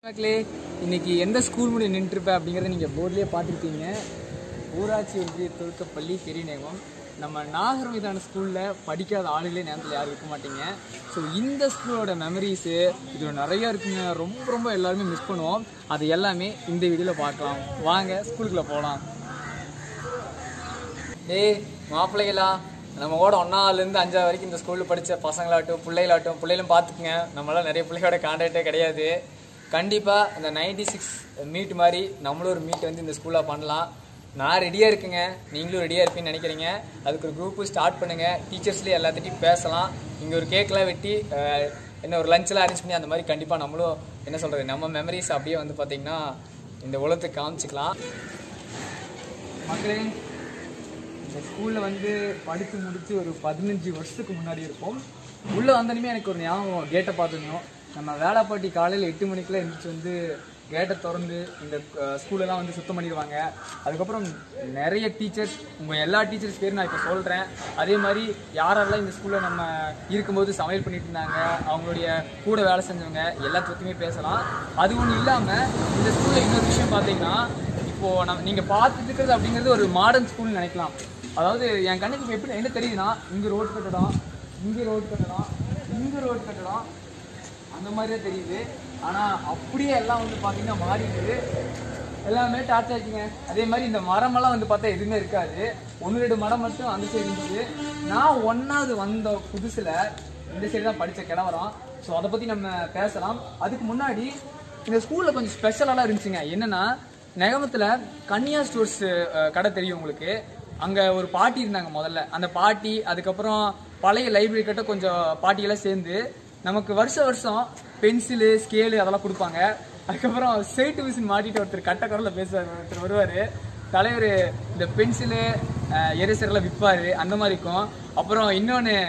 மக்களே இன்னைக்கு எந்த ஸ்கூல் முடி நின்றுருப்பேன் அப்படிங்கிறத நீங்கள் போர்ட்லேயே பார்த்துருப்பீங்க ஊராட்சி ஒன்றிய தொழுக்கப்பள்ளி பெரியநேகம் நம்ம நாகர் மீதான ஸ்கூலில் படிக்காத ஆளுகளே நேரத்தில் யாரும் இருக்க மாட்டீங்க ஸோ இந்த ஸ்கூலோட மெமரிஸு இது நிறைய இருக்குங்க ரொம்ப ரொம்ப எல்லாருமே மிஸ் பண்ணுவோம் அது எல்லாமே இந்த வீடியோவில் பார்க்கலாம் வாங்க ஸ்கூலுக்குள்ளே போகலாம் ஏய் மாப்பிள்ளைகளா நம்ம கூட ஒன்றாவதுலேருந்து அஞ்சாவது வரைக்கும் இந்த ஸ்கூலில் படித்த பசங்களாகட்டும் பிள்ளைகளாகட்டும் பிள்ளைகளும் பார்த்துக்குங்க நம்மளாம் நிறைய பிள்ளைகளோட கான்டாக்டே கிடையாது கண்டிப்பாக இந்த நைன்டி சிக்ஸ் மீட் மாதிரி நம்மளும் ஒரு மீட் வந்து இந்த ஸ்கூலில் பண்ணலாம் நான் ரெடியாக இருக்குங்க நீங்களும் ரெடியாக இருப்பீங்கன்னு நினைக்கிறீங்க அதுக்கு ஒரு குரூப்பு ஸ்டார்ட் பண்ணுங்கள் டீச்சர்ஸ்லேயே எல்லாத்திட்டையும் பேசலாம் இங்கே ஒரு கேக்லாம் வெட்டி அஹ், என்ன ஒரு லஞ்செலாம் அரேஞ்ச் பண்ணி அந்த மாதிரி கண்டிப்பாக நம்மளும் என்ன சொல்கிறது நம்ம மெமரிஸ் அப்படியே வந்து பார்த்திங்கன்னா இந்த உலகத்துக்கு காமிச்சிக்கலாம் மக்களே இந்த ஸ்கூலில் வந்து படித்து முடித்து ஒரு பதினஞ்சு வருஷத்துக்கு முன்னாடி இருக்கும் உள்ளே வந்தனுமே எனக்கு ஒரு ஞாபகம் கேட்டை பார்த்துக்கணும் நம்ம வேலைப்பாட்டி காலையில் எட்டு மணிக்கெல்லாம் எழுந்திரிச்சு வந்து கேட்டை திறந்து இந்த ஸ்கூலெல்லாம் வந்து சுத்தம் பண்ணிடுவாங்க அதுக்கப்புறம் நிறைய டீச்சர்ஸ் உங்கள் எல்லா டீச்சர்ஸ் பேரும் நான் இப்போ சொல்கிறேன் அதே மாதிரி யாரெல்லாம் இந்த ஸ்கூலில் நம்ம இருக்கும்போது சமையல் பண்ணிட்டு இருந்தாங்க அவங்களுடைய கூட வேலை செஞ்சவங்க எல்லாத்துக்குமே பேசலாம் அது ஒன்றும் இல்லாமல் இந்த ஸ்கூலில் இன்னொரு விஷயம் பார்த்தீங்கன்னா இப்போ நம்ம நீங்க பார்த்துட்டு இருக்கிறது அப்படிங்கிறது ஒரு மாடர்ன் ஸ்கூல்னு நினைக்கலாம் அதாவது என் கண்ணுக்கு இப்போ எப்படி என்ன தெரியுதுன்னா இங்க ரோட் கட்டடம் இங்க ரோட் கட்டடம் இங்க ரோட் கட்டடம் அந்த மாதிரியே தெரியுது ஆனா அப்படியே எல்லாம் வந்து பாத்தீங்கன்னா மாறிடுது எல்லாமே டார்ச் ஆச்சுங்க அதே மாதிரி இந்த மரமெல்லாம் வந்து பார்த்தா எதுவுமே இருக்காது ஒன்று ரெண்டு மரம் மட்டும் அந்த சைடு இருந்துச்சு நான் ஒன்னாவது வந்த புதுசுல இந்த சைடு தான் படிச்ச கிளவரம் ஸோ அதை பத்தி நம்ம பேசலாம் அதுக்கு முன்னாடி இந்த ஸ்கூல்ல கொஞ்சம் ஸ்பெஷலாலாம் இருந்துச்சுங்க என்னன்னா நெகமத்துல கன்னியா ஸ்டோர்ஸ் அஹ், கடை தெரியும் உங்களுக்கு அங்க ஒரு பாட்டி இருந்தாங்க முதல்ல அந்த பாட்டி அதுக்கப்புறம் பழைய லைப்ரரி கிட்ட கொஞ்சம் பாட்டியெல்லாம் சேர்ந்து நமக்கு வருஷ வருஷம் பென்சிலு ஸ்கேலு அதெல்லாம் கொடுப்பாங்க அதுக்கப்புறம் சேட்டு மிஷின் மாட்டிட்டு ஒருத்தர் கட்ட குரல்ல பேசுவார் ஒருத்தர் வருவார் தலைவர் இந்த பென்சிலு எரேசர்லாம் விற்பாரு அந்த மாதிரி இருக்கும் அப்புறம் இன்னொன்று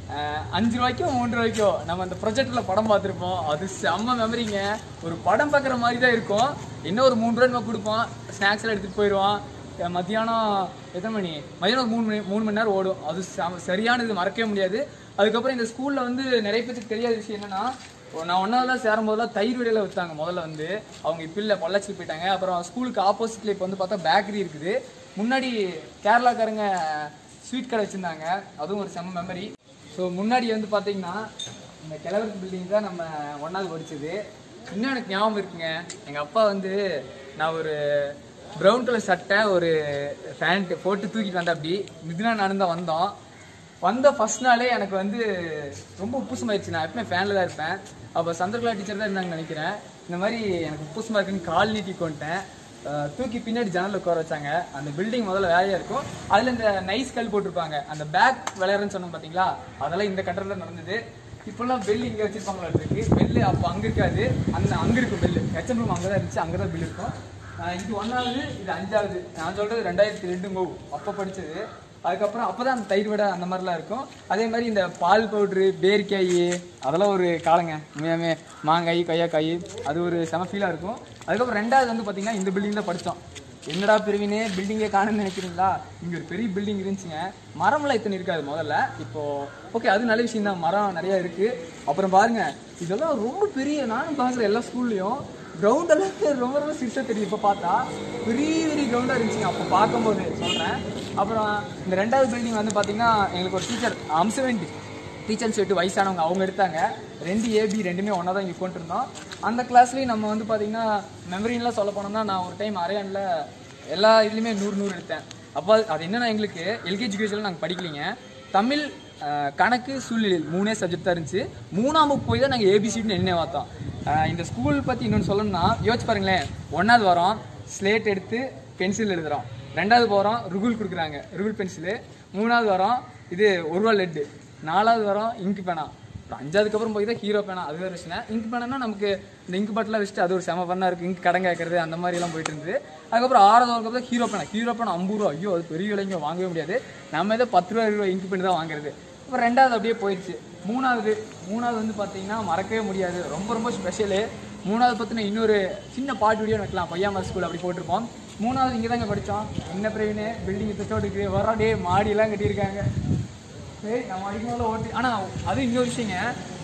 அஞ்சு ரூபாய்க்கோ மூன்று ரூபாய்க்கோ நம்ம அந்த ப்ரொஜெக்ட்ல படம் பார்த்துருப்போம் அது செம்ம மெமரிங்க ஒரு படம் பார்க்குற மாதிரி தான் இருக்கும் இன்னும் ஒரு மூணு ரூபாய் நம்ம கொடுப்போம் ஸ்நாக்ஸ் எல்லாம் எடுத்துகிட்டு போயிடுவோம் அஹ் மத்தியானம் எத்தனை மணி மதியானம் ஒரு மூணு மணி மூணு மணி நேரம் ஓடும் அது செம- சரியானது மறக்கவே முடியாது அதுக்கப்புறம் இந்த ஸ்கூலில் வந்து நிறைய பேருக்கு தெரியாத விஷயம் என்னன்னா இப்போ நான் ஒன்றாவதுலாம் சேரும் போதெல்லாம் தயிர் வடையில விற்றாங்க முதல்ல வந்து அவங்க இப்போ இல்லை பொள்ளாச்சி போயிட்டாங்க அப்புறம் ஸ்கூலுக்கு ஆப்போசிட்ல இப்போ வந்து பார்த்தா பேக்கரி இருக்குது முன்னாடி கேரளாக்காரங்க ஸ்வீட் கடை வச்சுருந்தாங்க அதுவும் ஒரு செம்ம மெமரி ஸோ முன்னாடி வந்து பார்த்தீங்கன்னா இந்த கிழவருக்கு பில்டிங் தான் நம்ம ஒன்றாவது படிச்சது இன்னும் எனக்கு ஞாபகம் இருக்குங்க எங்கள் அப்பா வந்து நான் ஒரு ப்ரௌன் கலர் சட்டை ஒரு பேண்ட் போட்டு தூக்கிட்டு வந்தேன் அப்படி மிதுனா நானும் தான் வந்தோம் வந்த ஃபர்ஸ்ட் நாளே எனக்கு வந்து ரொம்ப உப்புசமாயிடுச்சு நான் எப்பவுமே ஃபேனில் தான் இருப்பேன் அப்போ சந்திரகலா டீச்சர் தான் இருந்தாங்கன்னு நினைக்கிறேன் இந்த மாதிரி எனக்கு உப்புசமாக இருக்குன்னு கால் நீட்டி கொண்டுட்டேன் அஹ் தூக்கி பின்னாடி ஜன்னல் உட்கார வச்சாங்க அந்த பில்டிங் முதல்ல வேலையாக இருக்கும் அதில் இந்த நைஸ் கல் போட்டிருப்பாங்க அந்த பேக் விளையாடுறேன்னு சொன்னோம் பார்த்தீங்களா அதெல்லாம் இந்த கட்டத்தில் நடந்தது இப்போல்லாம் பெல் இங்கே வச்சிருப்பாங்களா இருக்கு பெல்லு அப்போ அங்கே இருக்காது அந்த அங்கே இருக்கும் பெல்லு ஹெச்எம் ரூம் அங்கே தான் இருந்துச்சு அங்கே தான் பில் இருக்கும் அஹ் இது ஒன்றாவது இது அஞ்சாவது நான் சொல்கிறது ரெண்டாயிரத்தி ரெண்டுங்கோ அப்போ படித்தது அதுக்கப்புறம் அப்போ தான் அந்த தயிர் வடை அந்த மாதிரிலாம் இருக்கும் அதே மாதிரி இந்த பால் பவுட்ரு பேரிக்காய் அதெல்லாம் ஒரு காலங்க உண்மையாமே மாங்காய் கொய்யாக்காய் அது ஒரு செம ஃபீலாக இருக்கும் அதுக்கப்புறம் ரெண்டாவது வந்து பார்த்தீங்கன்னா இந்த பில்டிங் தான் படித்தோம் என்னடா பிரிவினே பில்டிங்கே காணும்னு நினைக்கிறீங்களா இங்கே ஒரு பெரிய பில்டிங் இருந்துச்சுங்க மரம்லாம் இத்தனை இருக்காது முதல்ல இப்போ ஓகே அது நல்ல விஷயம் தான் மரம் நிறைய இருக்கு அப்புறம் பாருங்க இதெல்லாம் ரொம்ப பெரிய நானும் பார்க்குற எல்லா ஸ்கூல்லையும் கிரவுண்ட் எல்லாம் ரொம்ப ரொம்ப சிறுசாக தெரியும் இப்போ பார்த்தா பெரிய பெரிய கிரவுண்டாக இருந்துச்சுங்க அப்போ பார்க்கும்போது சொல்கிறேன் அப்புறம் இந்த ரெண்டாவது பில்டிங் வந்து பார்த்தீங்கன்னா எங்களுக்கு ஒரு டீச்சர் அம்சவெண்டி டீச்சர்ஸ் சொல்லிட்டு வயசானவங்க அவங்க எடுத்தாங்க ரெண்டு ஏபி ரெண்டுமே ஒன்றா தான் இங்கே கொண்டிருந்தோம் அந்த கிளாஸ்லேயும் நம்ம வந்து பார்த்தீங்கன்னா மெமரின்லாம் சொல்ல போனோம்னா நான் ஒரு டைம் அரையானில் எல்லா இதுலேயுமே நூறு நூறு எடுத்தேன் அப்போ அது என்னன்னா எங்களுக்கு எல்கேஜி யூகேஜியில் நாங்கள் படிக்கலைங்க தமிழ் அஹ், கணக்கு சூழ்நிலையில் மூணே சப்ஜெக்ட் தான் இருந்துச்சு மூணாம் வகுப்பு போய் தான் நாங்கள் ஏபிசின்னு என்ன பார்த்தோம் அஹ், இந்த ஸ்கூல் பற்றி இன்னொன்று சொல்லணும்னா யோசிச்சு பாருங்களேன் ஒன்றாவது வரோம் ஸ்லேட் எடுத்து பென்சில் எழுதுறோம் ரெண்டாவது போகிறோம் ருகுல் கொடுக்குறாங்க ருகுல் பென்சிலு மூணாவது வரோம் இது ஒரு ரூபா லெட்டு நாலாவது வரோம் இங்கு பேனா அப்புறம் அஞ்சாவதுக்கு அப்புறம் போய் தான் ஹீரோ பேனா அது வேறு விஷயம் இங்கு பேனா நமக்கு இந்த இங்கு பாட்டிலாம் வச்சுட்டு அது ஒரு செம பண்ணா இருக்கு இங்கு கடன் கேட்கறது அந்த மாதிரி எல்லாம் போயிட்டு இருந்தது அதுக்கப்புறம் ஆறாவது அப்புறம் ஹீரோ பேனா ஹீரோ பேனா ஐம்பது ரூபா ஐயோ அது பெரிய விலைங்க வாங்கவே முடியாது நம்ம ஏதோ பத்து ரூபா இருபது ரூபா இங்கு பண்ணி தான் வாங்குறது அப்புறம் ரெண்டாவது அப்படியே போயிடுச்சு மூணாவது மூணாவது வந்து பார்த்தீங்கன்னா மறக்கவே முடியாது ரொம்ப ரொம்ப ஸ்பெஷலு மூணாவது பற்றின இன்னொரு சின்ன பாட்டு வீடியோ வைக்கலாம் பையாமர் ஸ்கூல் அப்படி போட்டிருப்போம் மூணாவது இங்கே தாங்க படித்தோம் என்ன பிரவீனு பில்டிங் தச்சோட்டுக்கு வர டே மாடியெல்லாம் கட்டியிருக்காங்க சரி நம்ம அடிக்கும் போது ஓட்டி ஆனால் அது இன்னொரு விஷயங்க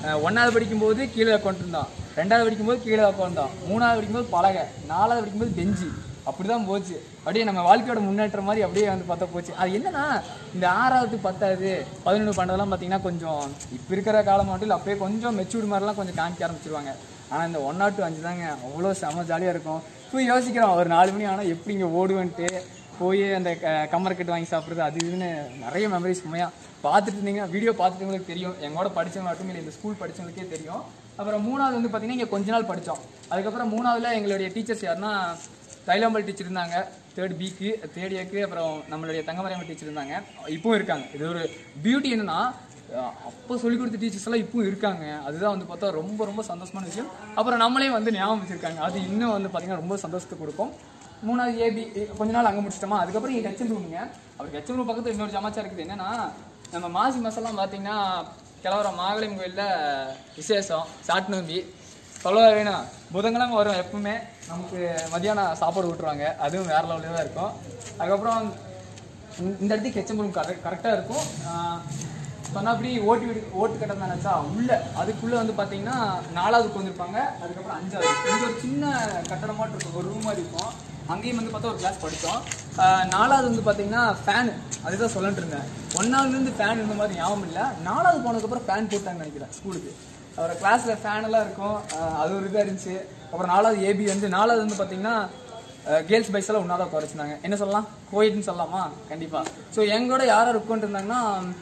அஹ் ஒண்ணாவது படிக்கும்போது கீழே உட்காந்துருந்தான் ரெண்டாவது படிக்கும்போது கீழே உட்காந்தான் மூணாவது படிக்கும்போது பலகை நாலாவது படிக்கும்போது பெஞ்சு அப்படிதான் போச்சு அப்படியே நம்ம வாழ்க்கையோட முன்னேற்றம் மாதிரி அப்படியே வந்து பார்த்தா போச்சு அது என்னன்னா இந்த ஆறாவது பத்தாவது பதினொன்று பன்னெண்டுலாம் பார்த்தீங்கன்னா கொஞ்சம் இப்போ இருக்கிற காலம் மட்டும் இல்லை அப்பயே கொஞ்சம் மெச்சூர்டு மாதிரிலாம் கொஞ்சம் காமிக்க ஆரம்பிச்சிருவாங்க ஆனால் இந்த ஒன் நாட் டூ அஞ்சு தாங்க அவ்வளோ செம ஜாலியாக இருக்கும் போய் யோசிக்கிறோம் ஒரு நாலு மணி ஆனால் எப்படி இங்கே ஓடுவேன்ட்டு போய் அந்த க- கம்மர்கட்டு வாங்கி சாப்பிட்றது அது இதுன்னு நிறைய மெமரிஸ் உண்மையாக பார்த்துட்டு இருந்தீங்கன்னா வீடியோ பார்த்துட்டு உங்களுக்கு தெரியும் எங்களோட படிச்சவங்க மட்டும் இல்லை இந்த ஸ்கூல் படிச்சவங்களுக்கே தெரியும் அப்புறம் மூணாவது வந்து பார்த்தீங்கன்னா இங்கே கொஞ்ச நாள் படித்தோம் அதுக்கப்புறம் மூணாவதுல எங்களுடைய டீச்சர்ஸ் யாருன்னா தைலாம்பல் டீச்சர் இருந்தாங்க தேர்ட் பிக்கு தேர்ட் ஏக்கு அப்புறம் நம்மளுடைய தங்கமரையம்மன் டீச்சர் இருந்தாங்க இப்பவும் இருக்காங்க இது ஒரு பியூட்டி என்னன்னா அஹ் அப்போ சொல்லி கொடுத்த டீச்சர்ஸ் எல்லாம் இப்பவும் இருக்காங்க அதுதான் வந்து பார்த்தா ரொம்ப ரொம்ப சந்தோஷமான விஷயம் அப்புறம் நம்மளே வந்து ஞாபகம் வச்சிருக்காங்க அது இன்னும் வந்து பார்த்தீங்கன்னா ரொம்ப சந்தோஷத்தை கொடுக்கும் மூணாவது ஏபி கொஞ்ச நாள் அங்கே முடிச்சிட்டோமா அதுக்கப்புறம் இங்கே ஹெச்எம் ரூமுங்க அவர் ஹெச்எம் ரூம் பக்கத்தில் இன்னொரு சமாச்சாரம் இருக்குது என்னன்னா நம்ம மாசி மாசம்லாம் பார்த்தீங்கன்னா கிளவரம் மாகலியம் கோயிலில் விசேஷம் சாட்டு நோம்பி சொல்ல வேணும் புதன்கிழமை வரும் எப்பவுமே நமக்கு மதியானம் சாப்பாடு விட்டுருவாங்க அதுவும் வேற லெவலில் தான் இருக்கும் அதுக்கப்புறம் இந்த- இந்த இடத்துக்கு ஹெச்எம் ரூம் கரெக்ட் கரெக்டாக இருக்கும் சொன்னாப்படி ஓட்டு வீடு ஓட்டு கட்டம் நினச்சா உள்ள அதுக்குள்ளே வந்து பார்த்தீங்கன்னா நாலாவதுக்கு வந்திருப்பாங்க அதுக்கப்புறம் அஞ்சாவது இங்கே ஒரு சின்ன கட்டடம் மட்டும் இருக்கும் ஒரு ரூம் மாதிரி இருக்கும் அங்கேயும் வந்து பார்த்தா ஒரு கிளாஸ் படித்தோம் நாலாவது வந்து பார்த்தீங்கன்னா ஃபேனு அதுதான் சொல்லிட்டு இருந்தேன் ஒன்றாவதுலேருந்து ஃபேன் இருந்த மாதிரி ஞாபகம் இல்லை நாலாவது போனதுக்கப்புறம் ஃபேன் போட்டாங்கன்னு நினைக்கிறேன் ஸ்கூலுக்கு அவரை கிளாஸில் ஃபேன் எல்லாம் இருக்கும் அஹ் அது ஒரு இதாக இருந்துச்சு அப்புறம் நாலாவது ஏபி வந்து நாலாவது வந்து பார்த்தீங்கன்னா கேர்ள்ஸ் பைஸ் எல்லாம் ஒன்றா தான் குறைச்சிருந்தாங்க என்ன சொல்லலாம் கோயிட்னு சொல்லலாமா கண்டிப்பாக ஸோ எங்களோட யார் யார் உட்காந்துருந்தாங்கன்னா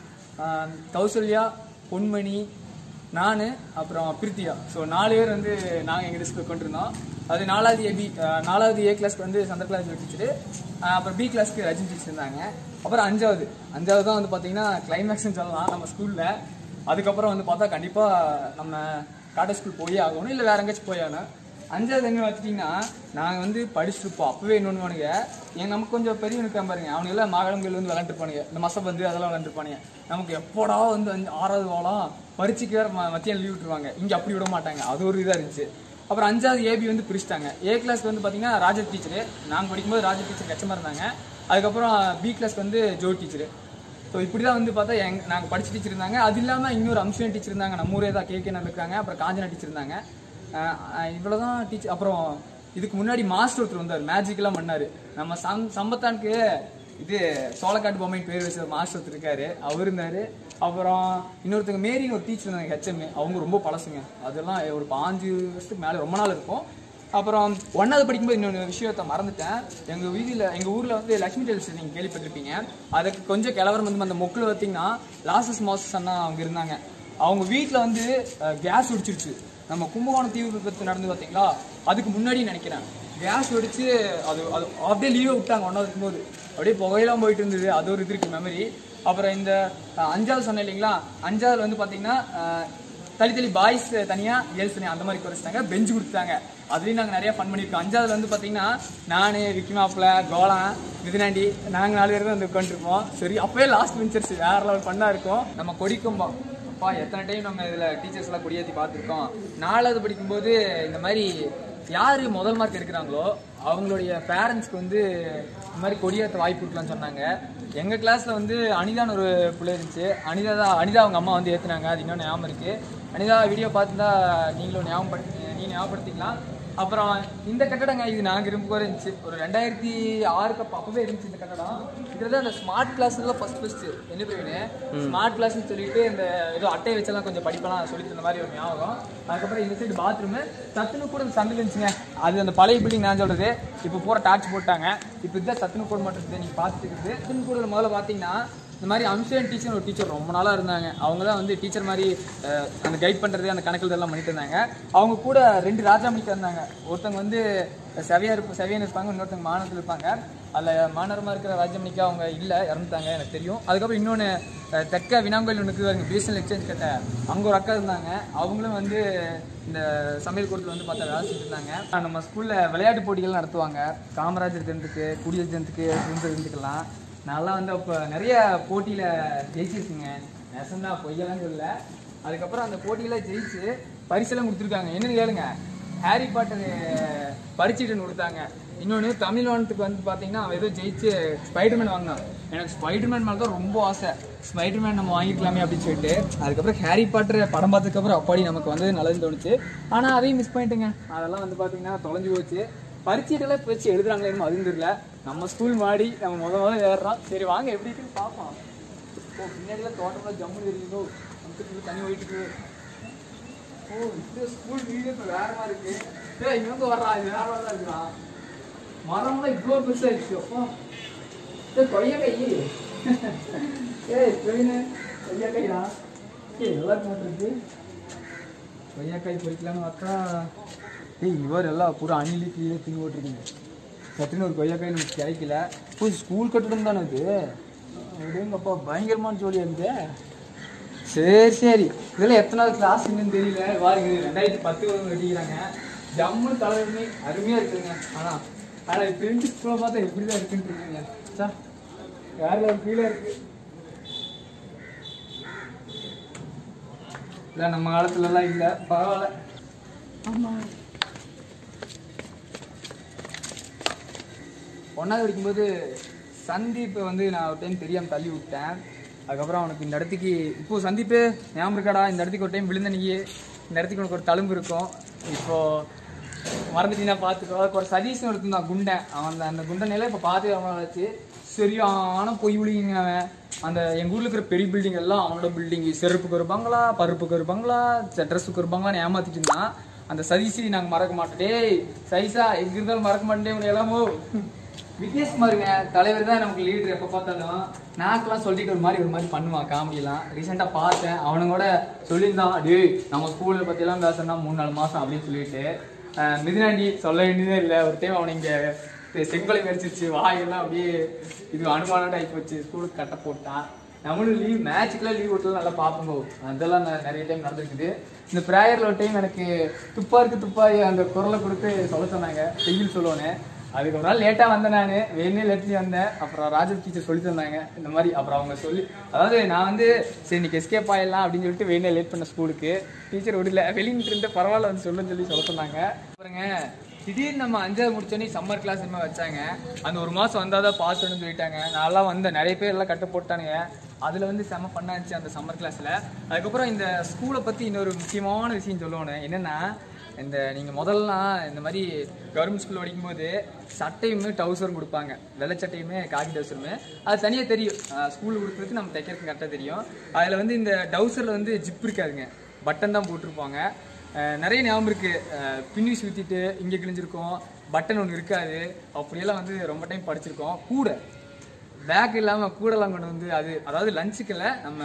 கௌசல்யா பொன்மணி நான் அப்புறம் பிரித்தியா ஸோ நாலு பேர் வந்து நாங்கள் எங்கள் டிஸ்க்கு உட்காந்துருந்தோம் அது நாலாவது ஏபி நாலாவது ஏ கிளாஸ்க்கு வந்து சந்திரகலா டீச்சரு அப்புறம் பி கிளாஸ்க்கு ரஜினி டீச்சர் இருந்தாங்க அப்புறம் அஞ்சாவது அஞ்சாவது தான் வந்து பார்த்தீங்கன்னா கிளைமேக்ஸ்னு சொல்லலாம் நம்ம ஸ்கூலில் அதுக்கப்புறம் வந்து பார்த்தா கண்டிப்பாக நம்ம காட்டா ஸ்கூல் போயே ஆகணும் இல்லை வேற எங்கேயாச்சும் போய் ஆகணும் அஞ்சாவது எங்க வச்சுட்டிங்கன்னா நாங்கள் வந்து படிச்சுருப்போம் அப்பவே இன்னொன்று என் நமக்கு கொஞ்சம் பெரியவனுக்கு பாருங்க அவனுங்க எல்லாம் மாகழங்கள் வந்து விளாண்டுருப்பானுங்க இந்த மசப்பந்து அதெல்லாம் விளாண்டுருப்பானுங்க நமக்கு எப்போடா வந்து அஞ்சு ஆறாவது வாழம் பரீட்சைக்கு வேற ம- மத்தியானம் லீவ் விட்டுருவாங்க இங்கே அப்படி விட மாட்டாங்க அது ஒரு இதாக இருந்துச்சு அப்புறம் அஞ்சாவது ஏபி வந்து பிரிச்சிட்டாங்க ஏ கிளாஸ்க்கு வந்து பார்த்தீங்கன்னா ராஜா டீச்சரு நாங்கள் படிக்கும்போது ராஜா டீச்சர் கச்சமாக இருந்தாங்க அதுக்கப்புறம் பி கிளாஸ்க்கு வந்து ஜோ டீச்சரு ஸோ இப்படி தான் வந்து பார்த்தா எங் நாங்கள் படிச்ச டீச்சர் இருந்தாங்க அது இல்லாமல் இன்னொரு அம்சன் டீச்சர் இருந்தாங்க நம்ம ஊரே தான் கேகே இருக்காங்க அப்புறம் காஞ்சனா டீச்சர் இருந்தாங்க இவ்வளோ தான் டீச்சர் அப்புறம் இதுக்கு முன்னாடி மாஸ்டர் ஒருத்தர் வந்தார் மேஜிக்லாம் பண்ணார் நம்ம சம் சம்பத்தானுக்கு இது சோளக்காட்டு பொம்மை பேர் வச்ச மாஸ்டர் ஒருத்தர் இருக்காரு அவர் இருந்தார் அப்புறம் இன்னொருத்தங்க மேரின்னு ஒரு டீச்சர் இருந்தாங்க ஹெச்எம் அவங்க ரொம்ப பழசுங்க அதெல்லாம் ஒரு பாஞ்சு வருஷத்துக்கு மேலே ரொம்ப நாள் இருக்கும் அப்புறம் ஒன்றாவது படிக்கும்போது இன்னொரு விஷயத்த மறந்துட்டேன் எங்கள் வீதியில் எங்கள் ஊரில் வந்து லக்ஷ்மி டெல்ஸ் நீங்கள் கேள்விப்பட்டிருப்பீங்க அதுக்கு கொஞ்சம் கிளவரம் வந்து அந்த மொக்கில் பார்த்தீங்கன்னா லாசஸ் மாசஸ் அண்ணா அவங்க இருந்தாங்க அவங்க வீட்டில் வந்து கேஸ் வெடிச்சிருச்சு நம்ம கும்பகோணம் தீ விபத்து நடந்து பார்த்தீங்களா அதுக்கு முன்னாடி நினைக்கிறேன் கேஸ் வெடிச்சு அது அது அப்படியே லீவை விட்டாங்க ஒன்றாவது இருக்கும்போது அப்படியே புகையெல்லாம் போயிட்டு இருந்தது அது ஒரு இது இருக்கு மெமரி அப்புறம் இந்த அஹ், அஞ்சாவது சொன்னேன் இல்லைங்களா அஞ்சாவது வந்து பார்த்தீங்கன்னா அஹ், தள்ளி தள்ளி பாய்ஸ் தனியா கேர்ள்ஸ் தனியா அந்த மாதிரி குறைச்சிட்டாங்க பெஞ்சு கொடுத்தாங்க அதுலயும் நாங்க நிறைய ஃபன் பண்ணியிருக்கோம் அஞ்சாவதுல வந்து பாத்தீங்கன்னா நானு விக்கி மாப்பிள்ள கோலம் மிதுனாண்டி நாங்க நாலு பேர் தான் வந்து உட்காந்துருப்போம் சரி அப்பவே லாஸ்ட் பெஞ்சர்ஸ் வேற லெவல் பண்ணா இருக்கும் நம்ம கொடிக்கம்பம் அப்பா எத்தனை டைம் நம்ம இதுல டீச்சர்ஸ் எல்லாம் கொடியேற்றி பார்த்துருக்கோம் நாலாவது படிக்கும்போது இந்த மாதிரி யாரு முதல் மார்க் எடுக்கிறாங்களோ அவங்களுடைய பேரண்ட்ஸ்க்கு வந்து இந்த மாதிரி கொடியேற்ற வாய்ப்பு கொடுக்கலாம்னு சொன்னாங்க எங்க கிளாஸ்ல வந்து அனிதான்னு ஒரு பிள்ளை இருந்துச்சு அனிதா தான் அனிதா அவங்க அம்மா வந்து ஏத்துனாங்க அது இன்னும் ஞாபகம் இருக்கு அனிதா வீடியோ பார்த்துருந்தா நீங்களும் ஞாபகப்படுத்தி நீ ஞாபகப்படுத்திக்கலாம் அப்புறம் இந்த கட்டடங்க இது நாங்கள் இரும்பு இருந்துச்சு ஒரு ரெண்டாயிரத்தி ஆறுக்கு அப்ப அப்பவே இருந்துச்சு இந்த கட்டடம் இதில் தான் இந்த ஸ்மார்ட் கிளாஸ்ல ஃபர்ஸ்ட் ஃபர்ஸ்ட் என்ன போயின்னு ஸ்மார்ட் கிளாஸ்னு சொல்லிட்டு இந்த ஏதோ அட்டை வச்செல்லாம் கொஞ்சம் படிப்பெல்லாம் சொல்லி தந்த மாதிரி ஒரு ஞாபகம் அதுக்கப்புறம் இந்த சைடு பாத்ரூமு சத்துணு கூட சந்தில் இருந்துச்சுங்க அது அந்த பழைய பில்டிங் நான் சொல்றது இப்போ பூரா டார்ச் போட்டாங்க இப்போ இதுதான் சத்துணு கூட மட்டும் இருக்குது நீங்கள் பார்த்துட்டு இருக்குது சத்துணு கூட முதல்ல பார்த்தீங்கன்னா இந்த மாதிரி அம்சன் டீச்சர் ஒரு டீச்சர் ரொம்ப நாளாக இருந்தாங்க அவங்க தான் வந்து டீச்சர் மாதிரி அஹ், அந்த கைட் பண்ணுறது அந்த கணக்குகள் எல்லாம் பண்ணிட்டு இருந்தாங்க அவங்க கூட ரெண்டு ராஜாமணிக்கு இருந்தாங்க ஒருத்தவங்க வந்து செவையா இருப்ப செவையன் இருப்பாங்க இன்னொருத்தவங்க மானத்தில் இருப்பாங்க அதில் மாநகரமாக இருக்கிற ராஜாமணிக்கு அவங்க இல்லை இறந்துட்டாங்க எனக்கு தெரியும் அதுக்கப்புறம் இன்னொன்று தெற்க வினாங்கோயில் ஒன்றுக்கு வருங்க பிஎஸ்எல் எக்ஸ்சேஞ்ச் கிட்ட அங்கே ஒரு அக்கா இருந்தாங்க அவங்களும் வந்து இந்த சமையல் கூடத்தில் வந்து பார்த்தா வேலை செஞ்சுட்டு இருந்தாங்க நம்ம ஸ்கூலில் விளையாட்டு போட்டிகள் நடத்துவாங்க காமராஜர் தினத்துக்கு குடியரசு தினத்துக்கு சுதந்திர தினத்துக்கெல்லாம் நான்லாம் வந்து அப்போ நிறைய போட்டியில் ஜெயிச்சிருக்குங்க நெசந்தான் பொய்யெல்லாம் சொல்லல அதுக்கப்புறம் அந்த போட்டியில் ஜெயிச்சு பரிசெல்லாம் கொடுத்துருக்காங்க என்னன்னு கேளுங்க ஹாரி பாட்டர் படிச்சுட்டு கொடுத்தாங்க இன்னொன்று தமிழ்வானத்துக்கு வந்து பார்த்தீங்கன்னா அவன் ஏதோ ஜெயிச்சு ஸ்பைடர்மேன் வாங்கினான் எனக்கு ஸ்பைடர்மேன் மேலே தான் ரொம்ப ஆசை ஸ்பைடர்மேன் நம்ம வாங்கிக்கலாமே அப்படின்னு சொல்லிட்டு அதுக்கப்புறம் ஹாரி பாட்டர் படம் பார்த்ததுக்கப்புறம் அப்பாடி நமக்கு வந்து நல்லதுன்னு தோணுச்சு ஆனால் அதையும் மிஸ் பண்ணிட்டுங்க அதெல்லாம் வந்து பார்த்தீங்கன்னா தொலைஞ்சு போச்சு பரீட்சைட்டெல்லாம் இப்போ வச்சு எழுதுறாங்களேன்னு அதுவும் தெரியல நம்ம ஸ்கூல் மாடி நம்ம முத முத ஏறுறோம் சரி வாங்க எப்படி இருக்குன்னு பார்ப்போம் ஓ பின்னாடிலாம் தோட்டம்லாம் ஜம்மு தெரியுதோ நமக்கு தண்ணி போயிட்டு ஓ இந்த ஸ்கூல் வீடு இப்போ வேற மாதிரி இருக்கு ஏய் இங்க வந்து வர்றா இது வேற மாதிரி தான் இருக்குடா மரம்லாம் இவ்வளோ பெருசாயிடுச்சு அப்போ ஏய் கொய்யாக்காய் ஏய் பிரவீனு கொய்யாக்காய்டா ஏய் நல்லா இருக்கு கொய்யாக்காய் பொறிக்கலாம்னு பார்த்தா ஏய் இவர் எல்லாம் பூரா அணிலி கீழே தின்னு போட்டிருக்கீங்க சட்டுன்னு ஒரு கொய்யாக்காய் நமக்கு கிடைக்கல ஓ ஸ்கூல் கட்டடம் தானே இது அப்படிங்கப்பா பயங்கரமான ஜோலியாக இருந்து சரி சரி இதெல்லாம் எத்தனாவது கிளாஸ் இன்னும் தெரியல பாருங்க ரெண்டாயிரத்தி பத்து வந்து வெட்டிக்கிறாங்க ஜம்மு தலைமை அருமையாக இருக்குதுங்க ஆனால் ஆனால் ஃப்ரெண்ட்ஸ் ஸ்கூலை பார்த்தா எப்படி தான் இருக்குன்னு இருக்கீங்க சார் வேற ஒரு ஃபீலாக இருக்கு இல்லை நம்ம காலத்துலலாம் இல்லை பரவாயில்ல ஆமாம் ஒன்றாவது படிக்கும்போது சந்தீப்பை வந்து நான் ஒரு டைம் தெரியாமல் தள்ளி விட்டேன் அதுக்கப்புறம் அவனுக்கு இந்த இடத்துக்கு இப்போ சந்தீப்பு ஞாபகம் இருக்காடா இந்த இடத்துக்கு ஒரு டைம் விழுந்த நீ இந்த இடத்துக்கு உனக்கு ஒரு தழும்பு இருக்கும் இப்போ மறந்துட்டீங்கன்னா பார்த்துக்கோ அதுக்கு ஒரு சதீஷ்னு ஒருத்தன் தான் குண்டன் அவன் அந்த அந்த குண்டனையில இப்போ பார்த்து அவன் வச்சு சரியான பொய் விழிங்க அவன் அந்த எங்கள் ஊரில் இருக்கிற பெரிய பில்டிங் எல்லாம் அவனோட பில்டிங் செருப்புக்கு ஒரு பங்களா பருப்புக்கு ஒரு பங்களா ட்ரெஸ்ஸுக்கு ஒரு பங்களான்னு ஏமாத்திட்டு இருந்தான் அந்த சதீஷி நாங்கள் மறக்க மாட்டோம் டேய் சைஸா எங்க இருந்தாலும் மறக்க மாட்டேன் உங்களை எல்லாமோ விக்னேஷ்குமாருங்க தலைவர் தான் நமக்கு லீடர் எப்போ பார்த்தாலும் நாக்கெல்லாம் சொல்லிட்டு ஒரு மாதிரி ஒரு மாதிரி பண்ணுவான் காமெடியெல்லாம் ரீசெண்டாக பார்த்தேன் அவனுங்கூட சொல்லியிருந்தான் டேய் நம்ம ஸ்கூலில் பற்றியெல்லாம் பேசணும்னா மூணு நாலு மாதம் அப்படின்னு சொல்லிட்டு அஹ் மிதினாண்டி சொல்ல வேண்டியதே இல்லை ஒரு டைம் அவனை இங்கே செங்கோலை கடிச்சிருச்சு வாயெல்லாம் அப்படியே இது அனுமானம் ஆகி போச்சு ஸ்கூலுக்கு கட்ட போட்டான் நம்மளும் லீவ் மேட்ச்சுக்குலாம் லீவ் விட்டுலாம் நல்லா பார்ப்போங்க அதெல்லாம் நான் நிறைய டைம் நடந்திருக்குது இந்த ப்ரேயரில் ஒரு டைம் எனக்கு துப்பாருக்கு துப்பாய் அந்த குரலை கொடுத்து சொல்ல சொன்னாங்க வெயில் சொல்லுவேன்னு அதுக்கு ஒரு நாள் லேட்டாக வந்தேன் நான் வேணே லேட்லி வந்தேன் அப்புறம் ராஜத் டீச்சர் சொல்லி தந்தாங்க இந்த மாதிரி அப்புறம் அவங்க சொல்லி அதாவது நான் வந்து சரி இன்னைக்கு எஸ்கேப் ஆயிடலாம் அப்படின்னு சொல்லிட்டு வேணே லேட் பண்ண ஸ்கூலுக்கு டீச்சர் விடல வெளியிட்டு இருந்து பரவாயில்ல வந்து சொல்லுன்னு சொல்லி சொல்ல சொன்னாங்க அப்புறங்க திடீர்னு நம்ம அஞ்சாவது முடிச்சோடனே சம்மர் கிளாஸ் என்ன வச்சாங்க அந்த ஒரு மாதம் வந்தால் தான் பாஸ் பண்ணணும்னு சொல்லிட்டாங்க நான்லாம் வந்தேன் நிறைய பேர் எல்லாம் கட்டு போட்டானுங்க அதில் வந்து செம்ம பண்ணாச்சு அந்த சம்மர் கிளாஸில் அதுக்கப்புறம் இந்த ஸ்கூலை பற்றி இன்னொரு முக்கியமான விஷயம் சொல்லணும் என்னென்னா இந்த நீங்கள் முதல்லாம் இந்த மாதிரி கவர்மெண்ட் ஸ்கூலில் படிக்கும்போது சட்டையுமே டவுசரும் கொடுப்பாங்க வெள்ளை சட்டையுமே காக்கி டவுசருமே அது தனியாக தெரியும் ஸ்கூலில் கொடுக்குறதுக்கு நம்ம தைக்கிறதுக்கு கரெக்டாக தெரியும் அதில் வந்து இந்த டவுசரில் வந்து ஜிப் இருக்காதுங்க பட்டன் தான் போட்டிருப்பாங்க அஹ் நிறைய ஞாபகம் இருக்கு அஹ் பின்னி சுற்றிட்டு இங்கே கிழிஞ்சிருக்கும் பட்டன் ஒன்று இருக்காது அப்படியெல்லாம் வந்து ரொம்ப டைம் படிச்சிருக்கோம் கூட பேக் இல்லாமல் கூடலாம் கொண்டு வந்து அது அதாவது லஞ்சுக்குள்ள நம்ம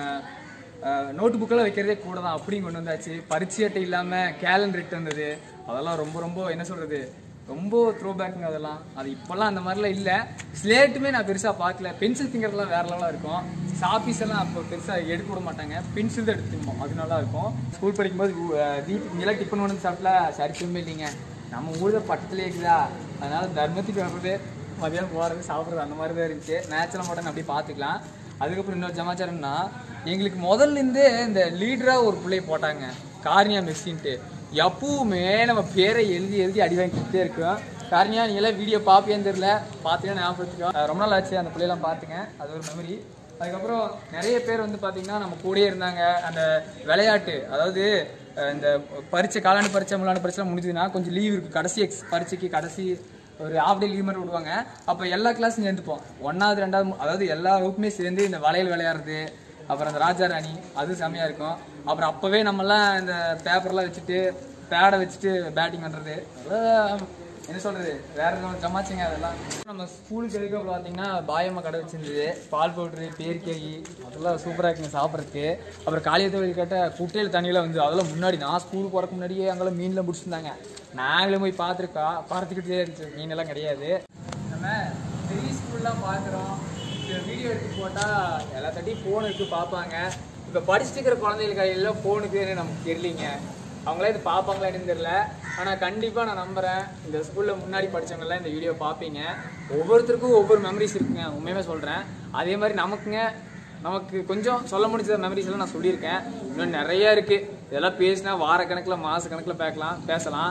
நோட்டு புக்கெல்லாம் வைக்கிறதே கூட தான் அப்படியும் கொண்டு வந்தாச்சு பரிச்சை அட்டை இல்லாமல் கேலண்டர் இட்டு வந்தது அதெல்லாம் ரொம்ப ரொம்ப என்ன சொல்கிறது ரொம்ப த்ரோ பேக்குங்க அதெல்லாம் அது இப்போல்லாம் அந்த மாதிரிலாம் இல்லை ஸ்லேட்டுமே நான் பெருசாக பார்க்கல பென்சில் ஃபிங்கர்லாம் வேற லெவலாக இருக்கும் சாப்பீஸ் எல்லாம் அப்போ பெருசாக எடுக்க விட மாட்டாங்க பென்சில் தான் எடுத்துக்கணும் அது நல்லா இருக்கும் ஸ்கூல் படிக்கும்போது ஊ- வீட்டுக்கு இங்கெல்லாம் டிஃபன் ஒன்று சாப்பிட்டா சரிச்சுமே இல்லைங்க நம்ம ஊரில் பக்கத்துலேயே இருக்குதா அதனால தர்மத்துக்கு வர்றது மதியானம் போகிறது சாப்பிட்றது அந்த மாதிரி தான் இருந்துச்சு மேட்ச்லாம் மட்டும் அப்படியே பார்த்துக்கலாம் அதுக்கப்புறம் இன்னொரு சமாச்சாரம்னா எங்களுக்கு முதல்ல இருந்தே இந்த லீடராக ஒரு பிள்ளைய போட்டாங்க கார்னியா மெஸ்ஸின்ட்டு எப்பவுமே நம்ம பேரை எழுதி எழுதி அடி வாங்கிக்கிட்டே இருக்கோம் காரணியா நீ எல்லாம் வீடியோ பார்ப்பியான்னு தெரியல பார்த்தீங்கன்னா ஞாபகத்துக்கோ ரொம்ப நாள் ஆச்சு அந்த பிள்ளையெல்லாம் பார்த்துங்க அது ஒரு மெமரி அதுக்கப்புறம் நிறைய பேர் வந்து பார்த்தீங்கன்னா நம்ம கூடயே இருந்தாங்க அந்த விளையாட்டு அதாவது அஹ், இந்த பரீட்சை காலாண்டு பரீட்சை முன்னாடி பரீட்சை முடிஞ்சதுன்னா கொஞ்சம் லீவ் இருக்குது கடைசி எக்ஸ் பரீட்சைக்கு கடைசி ஒரு ஹாஃப் டே லீவ் மாதிரி விடுவாங்க அப்போ எல்லா கிளாஸும் சேர்ந்துப்போம் ஒன்றாவது ரெண்டாவது மூ- அதாவது எல்லா வகுப்புமே சேர்ந்து இந்த வளையல் விளையாடுறது அப்புறம் அந்த ராஜா ராணி அது செமையாக இருக்கும் அப்புறம் அப்போவே நம்மலாம் இந்த பேப்பர்லாம் வச்சுட்டு பேடை வச்சுட்டு பேட்டிங் பண்ணுறது அதெல்லாம் என்ன சொல்கிறது வேற எதுவும் ஜமாச்சுங்க அதெல்லாம் நம்ம ஸ்கூலுக்கு எதுக்கு பார்த்தீங்கன்னா பாயம்மா கடை வச்சிருந்தது பால் பவுட்ரு பேர்க்கேயி அதெல்லாம் சூப்பராக இருக்குங்க சாப்பிட்றதுக்கு அப்புறம் காளிய தொழில் கேட்ட குட்டையில் தண்ணியெல்லாம் வந்து அதெல்லாம் முன்னாடி நான் ஸ்கூலுக்கு போகிறக்கு முன்னாடியே அங்கெல்லாம் மீன்லாம் பிடிச்சிருந்தாங்க நாங்களும் போய் பார்த்துருக்கா பார்த்துக்கிட்டே இருந்துச்சு மீனெல்லாம் கிடையாது நம்ம பெரிய ஸ்கூல்லாம் பார்க்குறோம் இந்த வீடியோ எடுத்து போட்டால் எல்லாத்தாட்டியும் ஃபோன் எடுத்து பார்ப்பாங்க இப்போ படிச்சுட்டு இருக்கிற குழந்தைகள் கையில் ஃபோனுக்கு நமக்கு தெரியலிங்க அவங்களே இது பார்ப்பாங்களா என்னன்னு தெரியல ஆனால் கண்டிப்பாக நான் நம்புகிறேன் இந்த ஸ்கூலில் முன்னாடி படிச்சவங்கலாம் இந்த வீடியோ பார்ப்பீங்க ஒவ்வொருத்தருக்கும் ஒவ்வொரு மெமரிஸ் இருக்குங்க உண்மையுமே சொல்கிறேன் அதே மாதிரி நமக்குங்க நமக்கு கொஞ்சம் சொல்ல முடிஞ்ச மெமரிஸ் எல்லாம் நான் சொல்லியிருக்கேன் இன்னும் நிறைய இருக்குது இதெல்லாம் பேசினா வாரக்கணக்கில் மாத கணக்கில் பேக்கலாம் பேசலாம்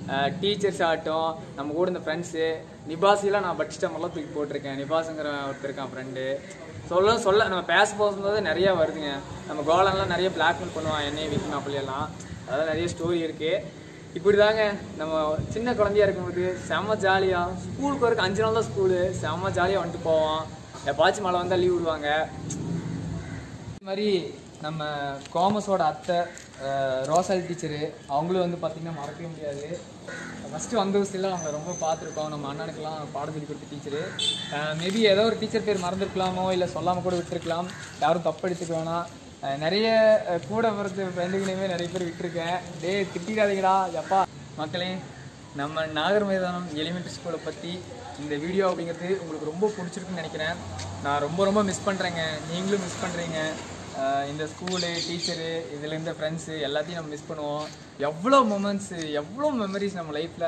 டீச்சர்ஸ் ஆகட்டும் நம்ம கூட இந்த ஃப்ரெண்ட்ஸு நிபாசிலாம் நான் பட்ஸ்டமெல்லாம் தூக்கி போட்டிருக்கேன் நிபாஸுங்கிற ஒருத்தர் இருக்கான் ஃப்ரெண்டு சொல்ல சொல்ல நம்ம பேச போகும்போது நிறைய வருதுங்க நம்ம கோலன்லாம் நிறைய பிளாக்மெயில் பண்ணுவான் என்னைய விக்கி மாப்பிள்ளையெல்லாம் அதெல்லாம் நிறைய ஸ்டோரி இருக்கு இப்படி தாங்க நம்ம சின்ன குழந்தையா இருக்கும்போது செம்ம ஜாலியாக ஸ்கூலுக்கு வரைக்கும் அஞ்சு நாள் தான் ஸ்கூலு செம்ம ஜாலியாக வந்துட்டு போவோம் எப்பாச்சும் மழை வந்தால் லீவ் விடுவாங்க இது மாதிரி நம்ம காமர்ஸோட அத்தை அஹ், ரோசால் டீச்சரு அவங்களும் வந்து பார்த்திங்கன்னா மறக்கவே முடியாது ஃபஸ்ட்டு வந்த வருஷத்தில் அவங்க ரொம்ப பார்த்துருக்கோம் நம்ம அண்ணனுக்கெல்லாம் பாடம் சொல்லி கொடுத்த டீச்சரு மேபி ஏதோ ஒரு டீச்சர் பேர் மறந்துருக்கலாமோ இல்லை சொல்லாமல் கூட விட்டுருக்கலாம் யாரும் தப்பு எடுத்துக்க வேணாம் அஹ், நிறைய அஹ், கூட பிறந்த ஃப்ரெண்டுகளையுமே நிறைய பேர் விட்டுருக்கேன் டேய் திட்டிடாதீங்கடா எப்பா மக்களே நம்ம நாகர் மைதானம் எலிமெண்ட்ரி ஸ்கூலை பற்றி இந்த வீடியோ அப்படிங்கிறது உங்களுக்கு ரொம்ப பிடிச்சிருக்குன்னு நினைக்கிறேன் நான் ரொம்ப ரொம்ப மிஸ் பண்ணுறேங்க நீங்களும் மிஸ் பண்ணுறீங்க இந்த ஸ்கூலு டீச்சரு இதில் இருந்த ஃப்ரெண்ட்ஸு எல்லாத்தையும் நம்ம மிஸ் பண்ணுவோம் எவ்வளோ மூமெண்ட்ஸு எவ்வளோ மெமரிஸ் நம்ம லைஃப்பில்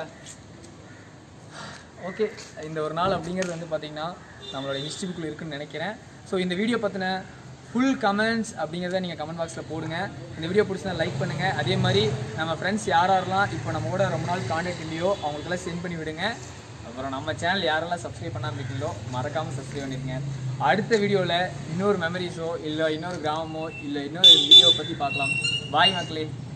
ஓகே இந்த ஒரு நாள் அப்படிங்கிறது வந்து பார்த்திங்கன்னா நம்மளோட ஹிஸ்ட்ரிக்குள்ளே இருக்குன்னு நினைக்கிறேன் ஸோ இந்த வீடியோ பற்றின ஃபுல் கமெண்ட்ஸ் அப்படிங்கிறத நீங்கள் கமெண்ட் பாக்ஸில் போடுங்க இந்த வீடியோ பிடிச்சா லைக் பண்ணுங்கள் அதே மாதிரி நம்ம ஃப்ரெண்ட்ஸ் யார் யாரெல்லாம் இப்போ நம்ம கூட ரொம்ப நாள் காண்டாக்ட் இல்லையோ அவங்களுக்கெல்லாம் சென்ட் பண்ணி விடுங்க அப்புறம் நம்ம சேனல் யாரெல்லாம் சப்ஸ்கிரைப் பண்ணாமல் இருக்கீங்களோ மறக்காமல் சப்ஸ்கிரைப் பண்ணிடுங்க அடுத்த வீடியோவில் இன்னொரு மெமரிஸோ இல்லை இன்னொரு கிராமமோ இல்லை இன்னொரு வீடியோ பற்றி பார்க்கலாம் பாய் மக்களே